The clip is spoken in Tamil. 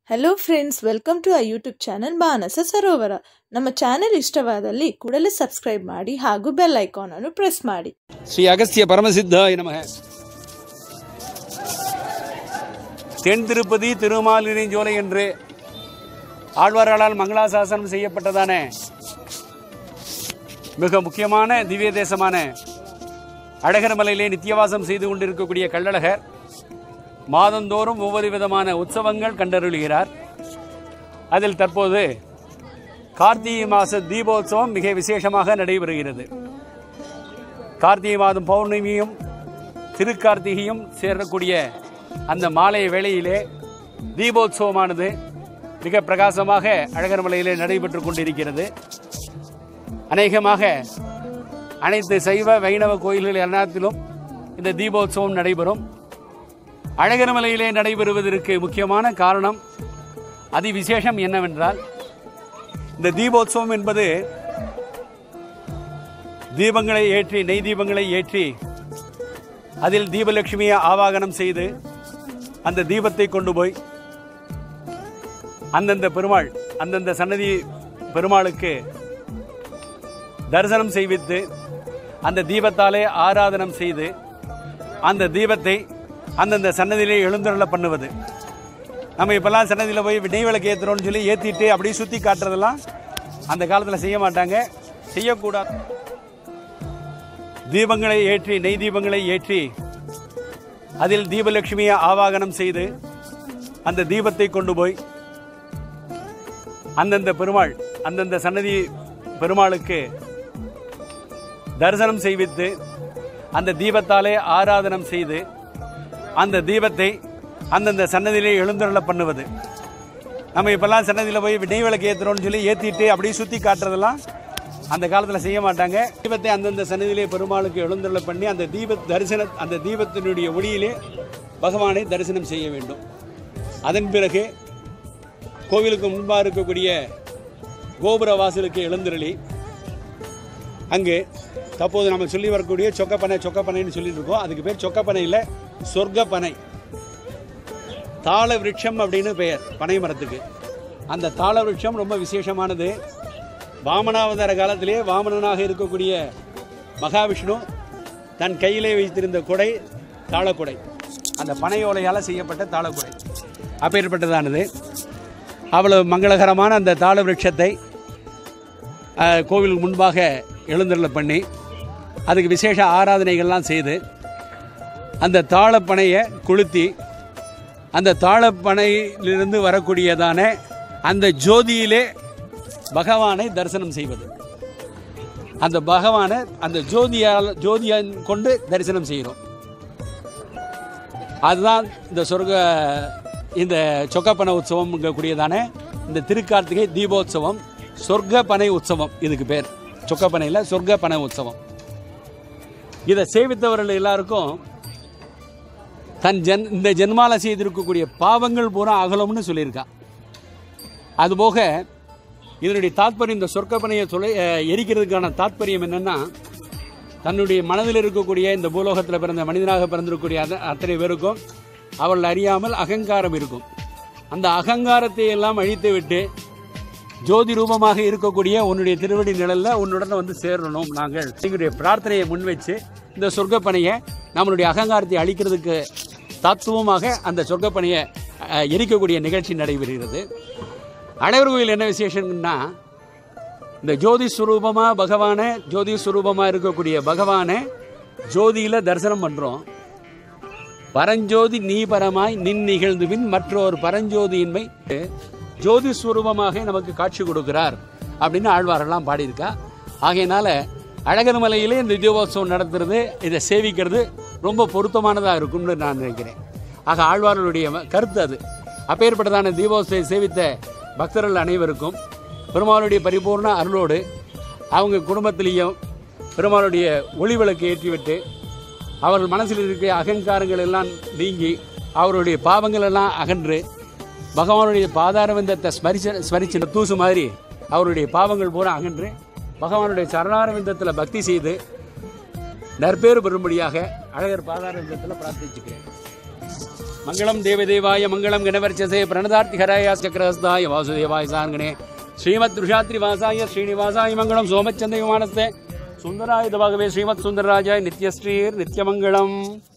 ಹಲೋ ಫ್ರೆಂಡ್ಸ್ ವೆಲ್ಕಮ್ ಟು ಆ ಯೂಟ್ಯೂಬ್ ಚಾನಲ್ ಮಾನಸ ಸರೋವರ ನಮ್ಮ ಚಾನೆಲ್ ಇಷ್ಟವಾದಲ್ಲಿ ಕೂಡಲೇ ಸಬ್ಸ್ಕ್ರೈಬ್ ಮಾಡಿ ಹಾಗೂ ಬೆಲ್ ಐಕಾನ್ ಅನ್ನು ಪ್ರೆಸ್ ಮಾಡಿ ஸ்ரீ அகஸ்திய பரமசித்தாய நமக தென் திருப்பதி திருமாலிருஞ்சோலை என்று ஆழ்வார்களால் மங்களாசாசனம் செய்யப்பட்டதான மிக முக்கியமான திவ்ய தேசமான அழகர் மலையிலே நித்தியவாசம் செய்து கொண்டிருக்கக்கூடிய கள்ளழகர் மாதந்தோறும் ஒவ்வொரு விதமான உற்சவங்கள் கண்டருளுகிறார் அதில் தற்போது கார்த்திகை மாத தீபோத்சவம் மிக விசேஷமாக நடைபெறுகிறது கார்த்திகை மாதம் பௌர்ணமியும் திருக்கார்த்திகையும் சேரக்கூடிய அந்த மாலை வேளையிலே தீபோத்சவமானது மிக பிரகாசமாக அழகர் மலையிலே நடைபெற்று கொண்டிருக்கிறது அநேகமாக அனைத்து சைவ வைணவ கோயில்கள் எல்லாத்திலும் இந்த தீபோத்சவம் நடைபெறும் அழகர் மலையிலே நடைபெறுவதற்கு முக்கியமான காரணம் அதிவிசேஷம் என்னவென்றால் இந்த தீபோத்சவம் என்பது தீபங்களை ஏற்றி நெய் தீபங்களை ஏற்றி அதில் தீபலட்சுமியை ஆவாகனம் செய்து அந்த தீபத்தை கொண்டு போய் அந்தந்த பெருமாள் அந்தந்த சன்னதி பெருமாளுக்கு தரிசனம் செய்வித்து அந்த தீபத்தாலே ஆராதனம் செய்து அந்த தீபத்தை அந்தந்த சன்னதியிலே எழுந்தருள பண்ணுவது நம்ம இப்பெல்லாம் சன்னதியில் போய் நெய் விளக்கு ஏற்றுறோம்னு சொல்லி ஏற்றிட்டு அப்படியே சுற்றி காட்டுறதெல்லாம் அந்த காலத்தில் செய்ய மாட்டாங்க செய்யக்கூடாது தீபங்களை ஏற்றி நெய் தீபங்களை ஏற்றி அதில் தீபலட்சுமியை ஆவாகனம் செய்து அந்த தீபத்தை கொண்டு போய் அந்தந்த பெருமாள் அந்தந்த சன்னதி பெருமாளுக்கு தரிசனம் செய்வித்து அந்த தீபத்தாலே ஆராதனம் செய்து அந்த தீபத்தை அந்தந்த சன்னதியிலே எழுந்தருள பண்ணுவது நம்ம இப்பெல்லாம் சன்னதியில் போய் நெய் விளக்கு ஏற்றுறோம்னு சொல்லி ஏற்றிட்டு அப்படியே சுற்றி காட்டுறதெல்லாம் அந்த காலத்தில் செய்ய மாட்டாங்க தீபத்தை அந்தந்த சன்னதியிலே பெருமாளுக்கு எழுந்தருள பண்ணி அந்த தீப தரிசன அந்த தீபத்தினுடைய ஒளியிலே பகவானை தரிசனம் செய்ய வேண்டும் அதன் பிறகு கோவிலுக்கு முன்பாக இருக்கக்கூடிய கோபுர வாசலுக்கு எழுந்தருளி அங்கு தற்போது நம்ம சொல்லி வரக்கூடிய சொக்கப்பனை சொக்கப்பனைன்னு சொல்லிட்டு இருக்கோம் அதுக்கு பேர் சொக்கப்பனை இல்லை சொர்க்கப்பனை தாள விருட்சம் அப்படின்னு பெயர் பனை மரத்துக்கு அந்த தாள விருட்சம் ரொம்ப விசேஷமானது வாமனாவதார காலத்திலே வாமனனாக இருக்கக்கூடிய மகாவிஷ்ணு தன் கையிலே வைத்திருந்த குடை தாளக்குடை அந்த பனை ஓலையால் செய்யப்பட்ட தாளக்குடை அப்பேற்பட்டதானது அவ்வளவு மங்களகரமான அந்த தாள விருட்சத்தை அஹ், கோவிலுக்கு முன்பாக எழுந்தருள பண்ணி அதுக்கு விசேஷ ஆராதனைகள்லாம் செய்து அந்த தாளப்பனையை கொளுத்தி அந்த தாளப்பனையிலிருந்து வரக்கூடியதான அந்த ஜோதியிலே பகவானை தரிசனம் செய்வது அந்த பகவானை அந்த ஜோதியால் ஜோதியை கொண்டு தரிசனம் செய்கிறோம் அதுதான் இந்த சொர்க்க இந்த சொக்கப்பனை உற்சவம் கூடியதான இந்த திருக்கார்த்திகை தீபோத்சவம் சொர்க்க பனை உற்சவம் இதுக்கு பேர் சொக்கப்பனையில் சொர்க்க பனை உற்சவம் இதை சேவித்தவர்கள் எல்லாருக்கும் தன் ஜென் இந்த ஜென்மால செய்திருக்கக்கூடிய பாவங்கள் பூரா அகலம்னு சொல்லியிருக்கா அதுபோக இதனுடைய தாத்பரியம் இந்த சொர்க்கப்பனையை சொல்ல அஹ், எரிக்கிறதுக்கான தாத்பரியம் என்னன்னா தன்னுடைய மனதில் இருக்கக்கூடிய இந்த பூலோகத்தில் பிறந்த மனிதனாக பிறந்திருக்கக்கூடிய அத- அத்தனை பேருக்கும் அவள் அறியாமல் அகங்காரம் இருக்கும் அந்த அகங்காரத்தை எல்லாம் அழித்து விட்டு ஜோதி ரூபமாக இருக்கக்கூடிய உன்னுடைய திருவடி நிழல்ல உன்னுடன் வந்து சேரணும் நாங்கள் எங்களுடைய பிரார்த்தனையை முன்வச்சு இந்த சொர்க்கப்பனையை நம்மளுடைய அகங்காரத்தை அழிக்கிறதுக்கு தத்துவமாக அந்த சொர்க்கப்பனையை அஹ், எரிக்கக்கூடிய நிகழ்ச்சி நடைபெறுகிறது அனைவர் கோயில் என்ன விசேஷம்னா இந்த ஜோதி ஸ்வரூபமாக பகவானை ஜோதி ஸ்வரூபமாக இருக்கக்கூடிய பகவானை ஜோதியில் தரிசனம் பண்ணுறோம் பரஞ்சோதி நீ பரமாய் நின் நிகழ்ந்துவின் மற்றொரு பரஞ்சோதியின்மை ஜோதி ஸ்வரூபமாக நமக்கு காட்சி கொடுக்கிறார் அப்படின்னு ஆழ்வாரெல்லாம் பாடியிருக்கா ஆகையினால அழகர் மலையிலே இந்த தீபோத்சவம் நடத்துறது இதை சேவிக்கிறது ரொம்ப பொருத்தமானதாக இருக்கும்னு நான் நினைக்கிறேன் ஆக ஆழ்வார்களுடைய கருத்து அது அப்பேற்பட்டதான தீபோத்சவத்தை சேவித்த பக்தர்கள் அனைவருக்கும் பெருமாளுடைய பரிபூர்ண அருளோடு அவங்க குடும்பத்திலேயும் பெருமாளுடைய ஒளி விளக்கு ஏற்றிவிட்டு அவர்கள் மனசில் இருக்கிற அகங்காரங்கள் எல்லாம் நீங்கி அவருடைய பாவங்கள் எல்லாம் அகன்று பகவானுடைய பாதாரவிந்தத்தை ஸ்மரிச்ச ஸ்மரிச்சு தூசு மாதிரி அவருடைய பாவங்கள் பூரா அகன்று பகவானுடைய சரணாரவிந்தத்தில் பக்தி செய்து நற்பேறு பெறும்படியாக அழகர் பாதாரவிந்தத்தில் பிரார்த்திச்சுக்கிறேன் மங்களம் தேவதேவாய மங்களம் கணவர்ச்சசே பிரணதார்த்திகராய சக்கரஸ்தாய வாசுதேவாய சாங்கனே ஸ்ரீமத் ருஷாத்ரி வாசாய ஸ்ரீனிவாசாய மங்களம் சோமச்சந்திர விமானஸ்தே சுந்தராய தபாகவே ஸ்ரீமத் சுந்தரராஜாய நித்யஸ்ரீர் நித்யமங்கலம்